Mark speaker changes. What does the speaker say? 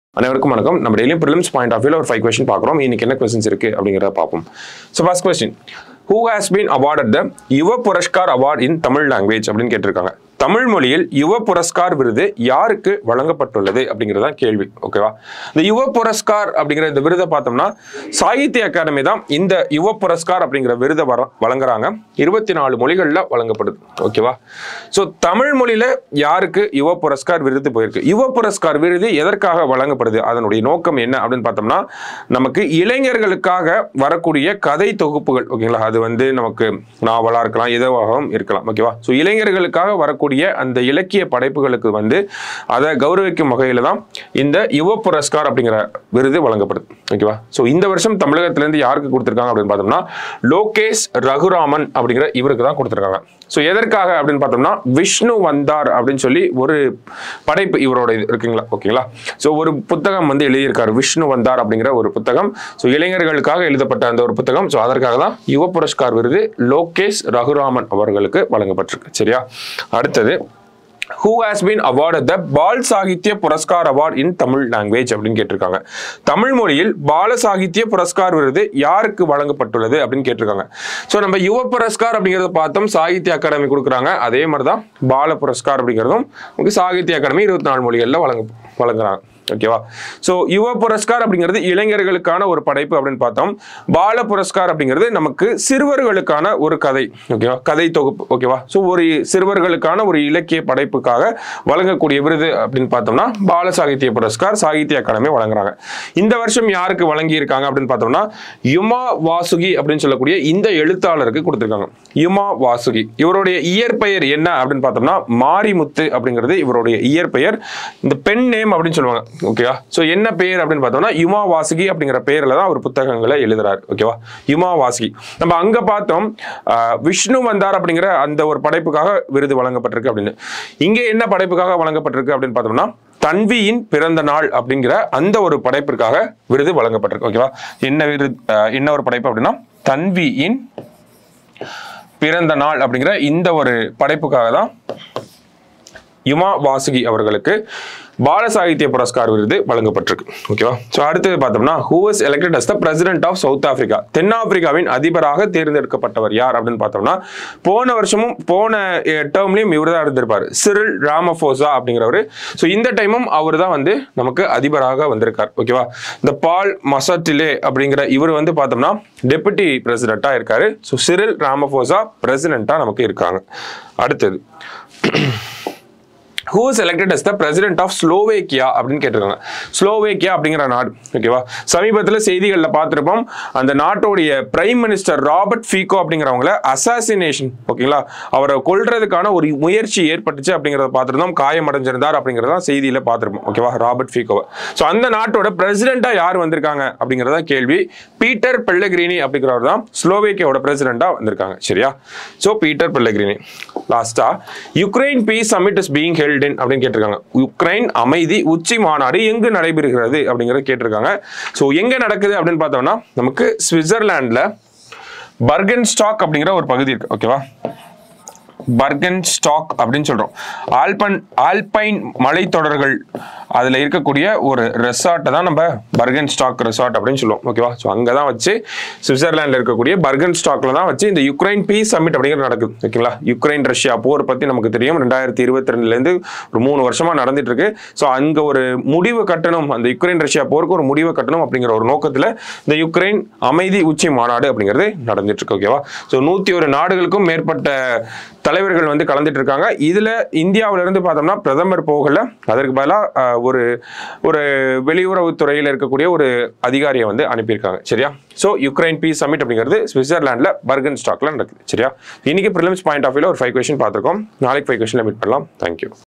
Speaker 1: அனைவருக்கும் வணக்கம் நம்ம டெய்லியும் ப்ரிலிம்ஸ் பாயிண்ட் ஆஃப் வியூல ஒரு ஃபைவ் கொஸ்டின் பார்க்குறோம் இன்னைக்கு என்ன கொஸ்டின்ஸ் இருக்கு அப்படிங்கிறத பார்ப்போம் so first question who has been awarded the Yuva Puraskar award in Tamil language அப்படின்னு கேட்டிருக்காங்க தமிழ் மொழியில் யுவ புரஸ்கார் விருது யாருக்கு வழங்கப்பட்டுள்ளது அப்படிங்கிறது தான் கேள்வி ஓகேவா இந்த யுவ புரஸ்கார் அப்படிங்கிற இந்த விருதை பார்த்தோம்னா சாகித்ய அகாடமி தான் இந்த யுவ புரஸ்கார் அப்படிங்கிற விருதை வர வழங்குறாங்க இருபத்தி நாலு மொழிகளில் வழங்கப்படுது ஓகேவா ஸோ தமிழ் மொழியில யாருக்கு யுவ புரஸ்கார் விருது போயிருக்கு யுவ புரஸ்கார் விருது எதற்காக வழங்கப்படுது அதனுடைய நோக்கம் என்ன அப்படின்னு பார்த்தோம்னா நமக்கு இளைஞர்களுக்காக வரக்கூடிய கதை தொகுப்புகள் ஓகேங்களா அது வந்து நமக்கு நாவலா இருக்கலாம் எதுவாகவும் இருக்கலாம் ஓகேவா ஸோ இளைஞர்களுக்காக வரக்கூடிய அந்த இலக்கிய படைப்புகளுக்கு வந்து அதை கௌரவிக்கும் வகையில தான் இந்த யுவ புரஸ்கார் அப்படிங்கிற விருது வழங்கப்படுது ஓகேவா ஸோ இந்த வருஷம் தமிழகத்திலேருந்து யாருக்கு கொடுத்துருக்காங்க அப்படின்னு பார்த்தோம்னா லோகேஷ் ரகுராமன் அப்படிங்கிற இவருக்கு தான் கொடுத்துருக்காங்க ஸோ எதற்காக அப்படின்னு பார்த்தோம்னா விஷ்ணு வந்தார் அப்படின்னு சொல்லி ஒரு படைப்பு இவரோட இது இருக்குங்களா ஓகேங்களா ஸோ ஒரு புத்தகம் வந்து எழுதியிருக்காரு விஷ்ணு வந்தார் அப்படிங்கிற ஒரு புத்தகம் ஸோ இளைஞர்களுக்காக எழுதப்பட்ட அந்த ஒரு புத்தகம் ஸோ அதற்காக தான் யுவ புரஸ்கார் விருது லோகேஷ் ரகுராமன் அவர்களுக்கு வழங்கப்பட்டிருக்கு சரியா அடுத்தது who has been award the Bal Sahitya Puraskar award in Tamil language அப்படின்னு கேட்டிருக்காங்க தமிழ் மொழியில் பால சாகித்ய புரஸ்கார் விருது யாருக்கு வழங்கப்பட்டுள்ளது அப்படின்னு கேட்டிருக்காங்க ஸோ நம்ம யுவ புரஸ்கார் அப்படிங்கிறத பார்த்தோம் சாகித்ய அகாடமி கொடுக்குறாங்க அதே மாதிரி தான் பால புரஸ்கார் அப்படிங்கிறதும் நமக்கு சாகித்ய அகாடமி இருபத்தி நாலு மொழிகளில் வழங்க வழங்குறாங்க ஓகேவா ஸோ யுவ புரஸ்கார் அப்படிங்கிறது இளைஞர்களுக்கான ஒரு படைப்பு அப்படின்னு பார்த்தோம் பால புரஸ்கார் அப்படிங்கிறது நமக்கு சிறுவர்களுக்கான ஒரு கதை ஓகேவா கதை தொகுப்பு ஓகேவா ஸோ ஒரு சிறுவர்களுக்கான ஒரு இலக்கிய படைப்புக்காக வழங்கக்கூடிய விருது அப்படின்னு பார்த்தோம்னா பால சாகித்ய புரஸ்கார் சாகித்ய அகாடமி வழங்குறாங்க இந்த வருஷம் யாருக்கு வழங்கியிருக்காங்க அப்படின்னு பார்த்தோம்னா யுமா வாசுகி அப்படின்னு சொல்லக்கூடிய இந்த எழுத்தாளருக்கு கொடுத்துருக்காங்க யுமா வாசுகி இவருடைய இயற்பெயர் என்ன அப்படின்னு பார்த்தோம்னா மாரிமுத்து அப்படிங்கிறது இவருடைய இயற்பெயர் இந்த பெண் நேம் அப்படின்னு சொல்லுவாங்க ஓகேவா ஸோ என்ன பேர் அப்படின்னு பார்த்தோம்னா யுமா வாசுகி அப்படிங்கிற பேர்ல தான் அவர் புத்தகங்களை எழுதுறாரு ஓகேவா யுமா வாசுகி நம்ம அங்க பார்த்தோம் ஆஹ், விஷ்ணு வந்தார் அப்படிங்கிற அந்த ஒரு படைப்புக்காக விருது வழங்கப்பட்டிருக்கு அப்படின்னு இங்கே என்ன படைப்புக்காக வழங்கப்பட்டிருக்கு அப்படின்னு பார்த்தோம்னா தன்வியின் பிறந்த நாள் அப்படிங்கிற அந்த ஒரு படைப்பிற்காக விருது வழங்கப்பட்டிருக்கு ஓகேவா என்ன விருது ஆஹ், என்ன ஒரு படைப்பு அப்படின்னா தன்வியின் பிறந்த நாள் அப்படிங்கிற இந்த ஒரு படைப்புக்காக தான் யுமா வாசுகி அவர்களுக்கு பால சாகித்ய புரஸ்கார் விருது வழங்கப்பட்டிருக்கு ஓகேவா ஸோ அடுத்தது பார்த்தோம்னா who is elected as the president of South Africa தென்னாப்பிரிக்காவின் அதிபராக தேர்ந்தெடுக்கப்பட்டவர் யார் அப்படின்னு பார்த்தோம்னா போன வருஷமும் போன டேர்ம்லையும் இவர் தான் இருந்திருப்பார் சிறில் ராமபோசா அப்படிங்கிறவர் ஸோ இந்த டைமும் அவர் தான் வந்து நமக்கு அதிபராக வந்திருக்கார் ஓகேவா இந்த பால் மசட்டிலே அப்படிங்கிற இவர் வந்து பார்த்தோம்னா டெபுட்டி பிரசிடென்ட்டாக இருக்காரு ஸோ சிறில் ராமபோசா பிரசிடென்ட்டாக நமக்கு இருக்காங்க அடுத்தது who is elected as the president of Slovakia அப்படின்னு கேட்டிருக்காங்க ஸ்லோவேக்கியா அப்படிங்கிற நாடு ஓகேவா சமீபத்தில் செய்திகளில் பார்த்துருப்போம் அந்த நாட்டோடைய பிரைம் மினிஸ்டர் ராபர்ட் ஃபீகோ அப்படிங்கிறவங்கள அசாசினேஷன் ஓகேங்களா அவரை கொல்றதுக்கான ஒரு முயற்சி ஏற்பட்டுச்சு அப்படிங்கிறத பார்த்துருந்தோம் காயமடைஞ்சிருந்தார் அப்படிங்கிறத செய்தியில் பார்த்துருப்போம் ஓகேவா ராபர்ட் ஃபீகோவை ஸோ அந்த நாட்டோட பிரசிடென்ட்டாக யார் வந்திருக்காங்க அப்படிங்கிறத கேள்வி பீட்டர் பெல்லகிரினி அப்படிங்கிறவர் தான் ஸ்லோவேக்கியாவோட பிரசிடென்ட்டாக வந்திருக்காங்க சரியா ஸோ பீட்டர் பெல்லகிரினி லாஸ்டா Ukraine peace summit is being held in அப்படின்னு கேட்டிருக்காங்க யுக்ரைன் அமைதி உச்சி மாநாடு எங்கு நடைபெறுகிறது அப்படிங்கறத கேட்டிருக்காங்க ஸோ எங்க நடக்குது அப்படின்னு பார்த்தோம்னா நமக்கு சுவிட்சர்லாந்துல பர்கன் ஸ்டாக் அப்படிங்கிற ஒரு பகுதி இருக்கு ஓகேவா பர்கன் ஸ்டாக் அப்படின்னு சொல்றோம் ஆல்பன் ஆல்பைன் மலைத்தொடர்கள் அதுல இருக்கக்கூடிய ஒரு ரெசார்ட்டை தான் நம்ம பர்கன் ஸ்டாக் ரெசார்ட் அப்படின்னு சொல்லுவோம் ஓகேவா ஸோ அங்கே தான் வச்சு சுவிட்சர்லாண்டில் இருக்கக்கூடிய பர்கன் ஸ்டாக்ல தான் வச்சு இந்த யுக்ரைன் பீஸ் சமிட் அப்படிங்கிறது நடக்குது ஓகேங்களா யுக்ரைன் ரஷ்யா போர் பத்தி நமக்கு தெரியும் ரெண்டாயிரத்தி இருபத்தி ரெண்டுலேருந்து ஒரு மூணு வருஷமா நடந்துட்டு இருக்கு ஸோ அங்க ஒரு முடிவு கட்டணும் அந்த யுக்ரைன் ரஷ்யா போருக்கு ஒரு முடிவு கட்டணும் அப்படிங்கிற ஒரு நோக்கத்தில் இந்த யுக்ரைன் அமைதி உச்சி மாநாடு அப்படிங்கிறது நடந்துட்டு இருக்கு ஓகேவா ஸோ நூத்தி ஒரு நாடுகளுக்கும் மேற்பட்ட தலைவர்கள் வந்து கலந்துட்டு இருக்காங்க இதுல இந்தியாவில இருந்து பார்த்தோம்னா பிரதமர் போகல அதற்கு பதிலாக ஒரு ஒரு வெளியுறவுத்துறையில் இருக்கக்கூடிய ஒரு அதிகாரியை வந்து அனுப்பியிருக்காங்க சரியா ஸோ யுக்ரைன் பீஸ் சமிட் அப்படிங்கிறது சுவிட்சர்லாண்டில் பர்கன் ஸ்டாக்ல நடக்குது சரியா இன்னைக்கு ப்ரிலிம்ஸ் பாயிண்ட் ஆஃப் வியூல ஒரு ஃபைவ் கொஸ்டின் பார்த்துருக்கோம் நாளைக்கு ஃபைவ் கொஸ்டின் மீட் பண்ணலாம் தேங்க்யூ